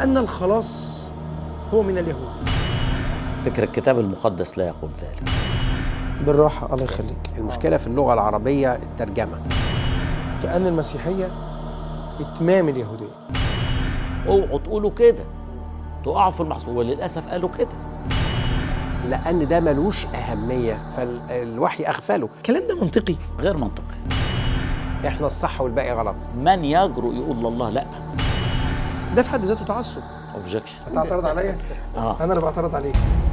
كأن الخلاص هو من اليهود فكر الكتاب المقدس لا يقول ذلك بالراحة الله يخليك المشكله في اللغه العربيه الترجمه كأن المسيحية إتمام اليهودية اوعوا تقولوا كده تقعوا في المحصول وللاسف قالوا كده لان ده ملوش اهميه فالوحي اغفله الكلام ده منطقي غير منطقي احنا الصح والباقي غلط من يجرؤ يقول لله لا ده في حد ذاته تعصب اوبجكشن هتعترض عليا؟ اه أنا اللي بعترض عليك